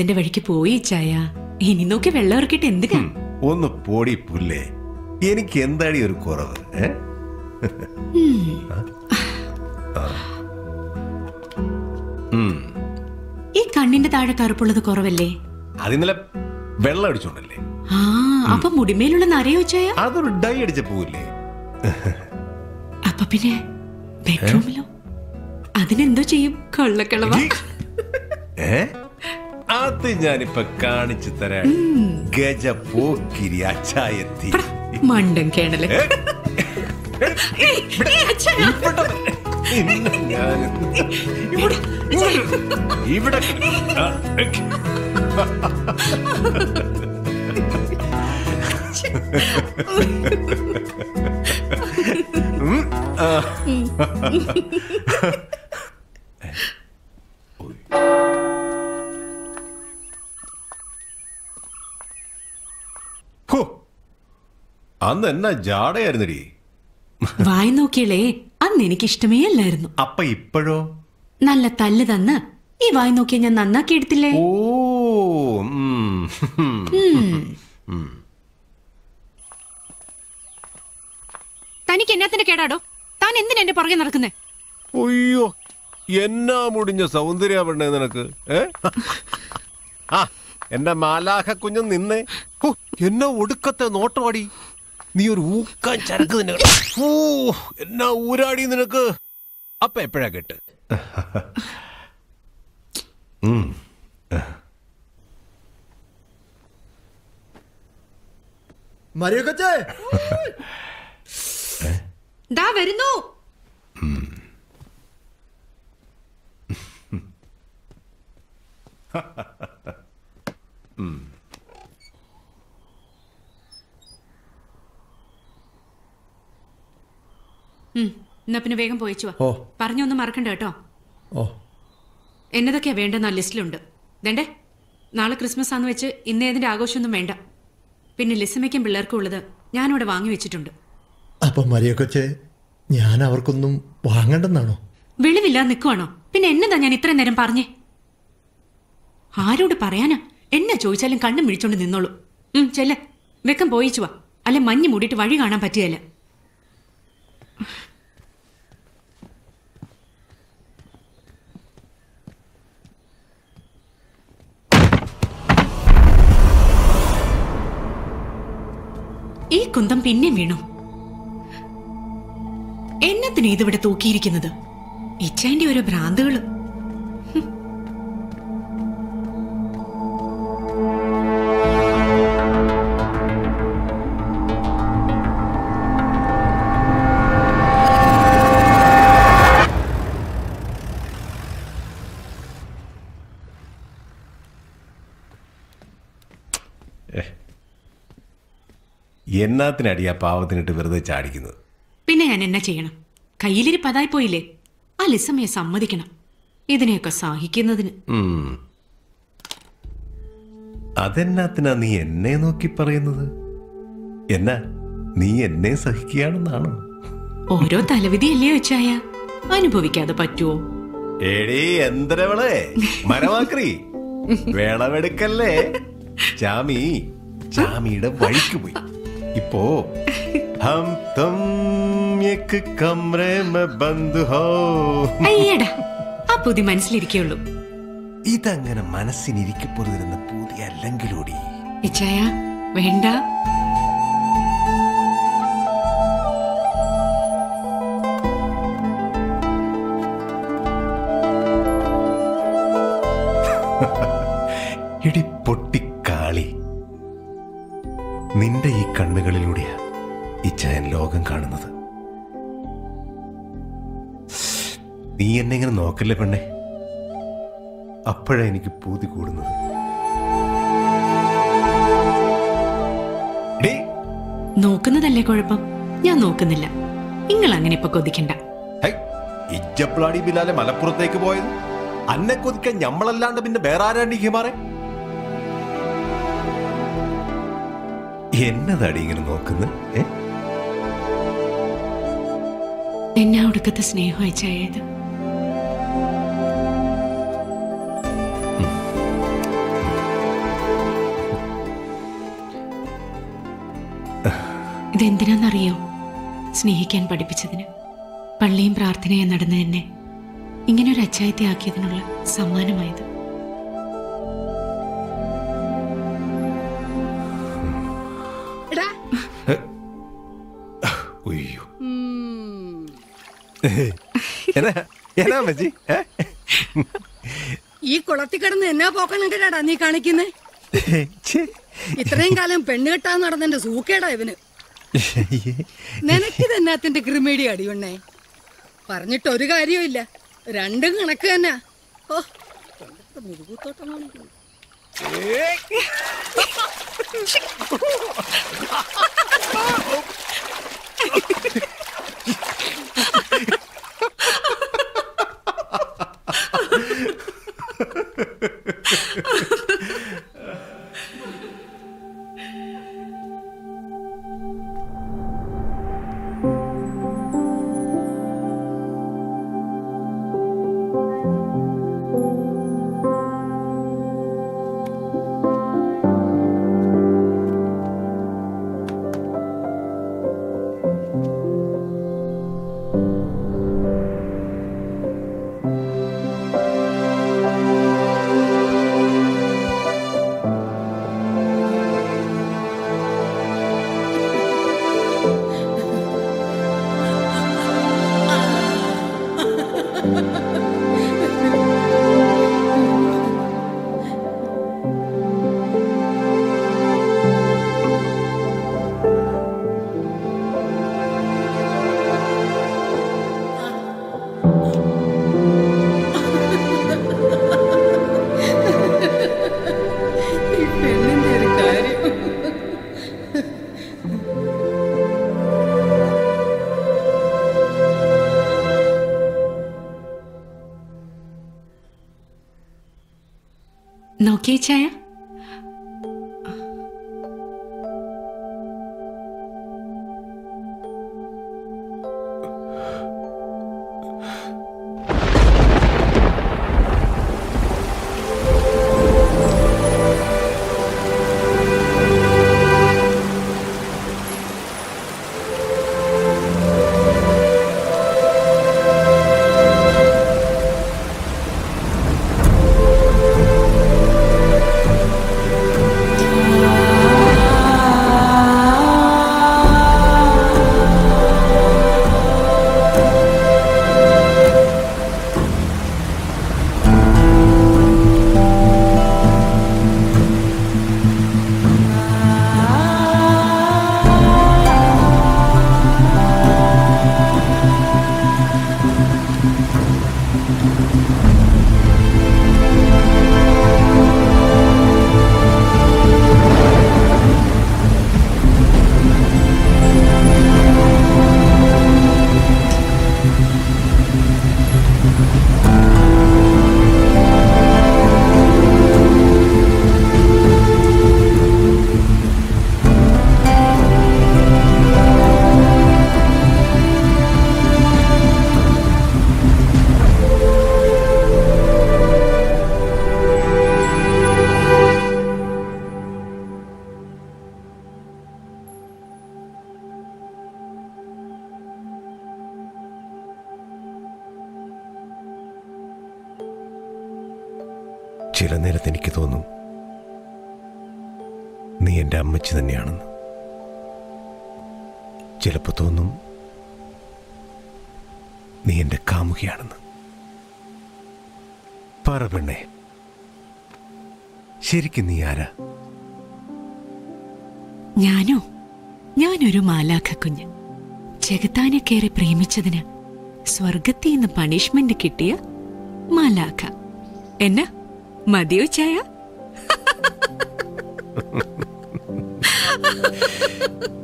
അതിന്റെ വഴിക്ക് പോയി ചായ ഇനി നോക്കി വെള്ളം ഇറക്കിട്ട് എന്തിനാ ഒന്ന് പോടി പുല്ലേ എനിക്ക് എന്താടി ഒരു കുറവ് ഏ? ആ. ഉം. ഈ കണ്ണിന്റെ താഴെ കറുപ്പുള്ളത് കുറവല്ലേ അത് ഇന്നലെ വെള്ളം അടിച്ചോണ്ടല്ലേ ആ അപ്പൊ മുടിമേലുള്ള നരയോ ചായ അതൊരു ഡൈ അടിച്ച പൂവില്ലേ അപ്പൊ പിന്നെ ബെഡ്റൂമിലോ അതിനെന്തോ ചെയ്യും കൊള്ളക്കളവ ഏ അത് ഞാനിപ്പൊ കാണിച്ചു തരാം ഗജ പോക്കിരി അച്ചായത്തി മണ്ടൻ കേണല് ഇന്ന് ഞാൻ ഇവിടെ ഇവിടെ ആ, ഏക്ക്. ഉം, ആ. ഹോ, അന്ന് എന്നാ ജാടയായിരുന്നടി വായി നോക്കിയളേ അന്ന് എനിക്ക് ഇഷ്ടമേ അല്ലായിരുന്നു അപ്പൊ ഇപ്പോഴോ നല്ല തല്ല് തന്ന് ഈ വായി നോക്കിയ ഞാൻ നന്നാക്കി എടുത്തില്ലേ ഓ ഉം, ഉം. ഉം. തനിക്ക് എന്നാത്തിന്റെ കേടാടോ താൻ എന്തിനാ എന്റെ പുറകെ നടക്കുന്നേ അയ്യോ എന്നാ മുടിഞ്ഞ സൗന്ദര്യാവണ്ണേ നിനക്ക് ഏ ആ എന്റെ മാലാഖ കുഞ്ഞു നിന്നേ ഹോ, എന്നാ ഒടുക്കത്തെ നോട്ടമാടി നീ ഒരു ഊക്കാൻ ചരക്ക് തന്നെ ഓ എന്നാ ഊരാടി നിനക്ക് അപ്പൊ എപ്പോഴാ കേട്ട് ഉം. മരിയോ കൊച്ചേ ദാ വരുന്നു ഉം. ഉം, എന്നാ പിന്നെ വേഗം പോയിച്ചു വാ ഓ. പറഞ്ഞൊന്നും മറക്കണ്ട കേട്ടോ ഓ എന്നതൊക്കെയാ വേണ്ടെന്ന് ആ ലിസ്റ്റിലുണ്ട് വേണ്ടേ നാളെ ക്രിസ്മസ് ആന്ന് വെച്ച് ഇന്ന് ഏതിന്റെ ആഘോഷമൊന്നും വേണ്ട പിന്നെ ലിസമയ്ക്കും പിള്ളേർക്കും ഉള്ളത് ഞാനിവിടെ വാങ്ങി വെച്ചിട്ടുണ്ട് അപ്പൊ മരിയോ കൊച്ചേ ഞാൻ അവർക്കൊന്നും വാങ്ങണ്ടെന്നാണോ വെളിവില്ലാതെ നിൽക്കുവാണോ പിന്നെ എന്നതാ ഞാൻ ഇത്രയും നേരം പറഞ്ഞേ ആരോട് പറയാനാ എന്നെ ചോദിച്ചാലും കണ്ണും മിഴിച്ചോണ്ട് നിന്നോളൂ ഉം ചെല്ല വെക്കം പോയിച്ചു വാ അല്ലെ മഞ്ഞ് മൂടിയിട്ട് വഴി കാണാൻ പറ്റിയല്ല ഈ കുന്തം പിന്നെയും വീണു എന്നത്തിന് ഇതിവിടെ തൂക്കിയിരിക്കുന്നത് ഇച്ചേന്റെ ഓരോ ഭ്രാന്തുകള് എന്നാത്തിനടി ആ പാവത്തിനിട്ട് വെറുതെ ചാടിക്കുന്നത് പിന്നെ ഞാൻ എന്നാ ചെയ്യണം കയ്യിലിരിപ്പ് അതായി പോയില്ലേ ആ ലിസമ്മയെ സമ്മതിക്കണം ഇതിനെയൊക്കെ സഹിക്കുന്നതിന് ഉം. അതെന്നാത്തിനാ നീ എന്നെ നോക്കി പറയുന്നത് എന്നാ നീ എന്നെ സഹിക്കുകയാണെന്നാണോ ഓരോ തലവിധിയല്ലേ വെച്ചായ അനുഭവിക്കാതെ പറ്റുമോ എടീ എന്തരവളെ മരമാക്രി വിളവെടുക്കല്ലേ ചാമി ചാമിയുടെ വഴിക്ക് പോയി ഇപ്പോ ഹം തും एक कमरे में बंद हो അയ്യടാ ആ പുതി മനസ്സിലിരിക്കുള്ളൂ ഇതങ്ങനെ മനസ്സിനിരിക്കപ്പെടുന്ന പുതിയ അല്ലെങ്കിലൂടി ഇച്ചായ വേണ്ട ഇടി പൊട്ടിക്കാളി നിന്റെ ഈ കണ്ണുകളിലൂടെയാ ഇച്ചായൻ ലോകം കാണുന്നത് നീ എന്നെ ഇങ്ങനെ നോക്കല്ലേ പെണ്ണെ അപ്പോഴാ എനിക്ക് പൂതി കൂടുന്നത് ഡീ, നോക്കുന്നതല്ലേ കുഴപ്പം ഞാൻ നോക്കുന്നില്ല നിങ്ങൾ അങ്ങനെ ഇപ്പൊ കൊതിക്കണ്ട ഹൈ, ഇജ്ജപ്ലാടി ബിലാലെ മലപ്പുറത്തേക്ക് പോയത് അന്നെ കൊതിക്കാൻ ഞമ്മളല്ലാണ്ട് പിന്നെ വേറെ ആരാണ്ട് ഈ ഹിമാറെ എന്നതാടി ഇങ്ങനെ നോക്കുന്നത് ഏ എന്നെ ഒടുക്കത്തെ സ്നേഹം അയച്ചായത് ഇതെന്തിനാന്നറിയോ സ്നേഹിക്കാൻ പഠിപ്പിച്ചതിന് പള്ളിയും പ്രാർത്ഥനയും നടന്ന എന്നെ ഇങ്ങനൊരു അച്ചായത്തെ ആക്കിയതിനുള്ള സമ്മാനമായത് എടാ ഉയ്യോ എന്നാ എന്നാ അമ്മച്ചി ഏ? ഈ കുളത്തിൽ കിടന്ന് എന്നാ പോക്കണിട്ടാടാ നീ കാണിക്കുന്നേ ഛേ. ഇത്രയും കാലം പെണ്ണ് കെട്ടാൻ നടന്നെന്റെ സൂക്കേടാ ഇവന് നിനക്കിത് എന്നാത്തിന്റെ ക്രിമേടി അടിയുണ്ണേ പറഞ്ഞിട്ട് ഒരു കാര്യവും ഇല്ല രണ്ടും കണക്ക് തന്നെ ഓ എന്തൊക്കെ മുരുകൂത്തോട്ടം കാണിക്കുന്നു. ഈ പെണ്ണിന്റെ ഒരു കാര്യം നോക്കിയേ ചായ ചില നേരത്ത് എനിക്ക് തോന്നും നീ എൻ്റെ അമ്മച്ചി തന്നെയാണെന്ന് ചിലപ്പോൾ തോന്നും നീ എൻ്റെ കാമുകിയാണെന്ന് പറ പെണ്ണേ ശരിക്കും നീ ആരാ ഞാനോ ഞാനൊരു മാലാഖ കുഞ്ഞ് ചെകുത്താനെ കയറി പ്രേമിച്ചതിന് സ്വർഗത്തിൽ നിന്ന് പണിഷ്മെന്റ് കിട്ടിയ മാലാഖ എന്നാ മതിയോ ചായ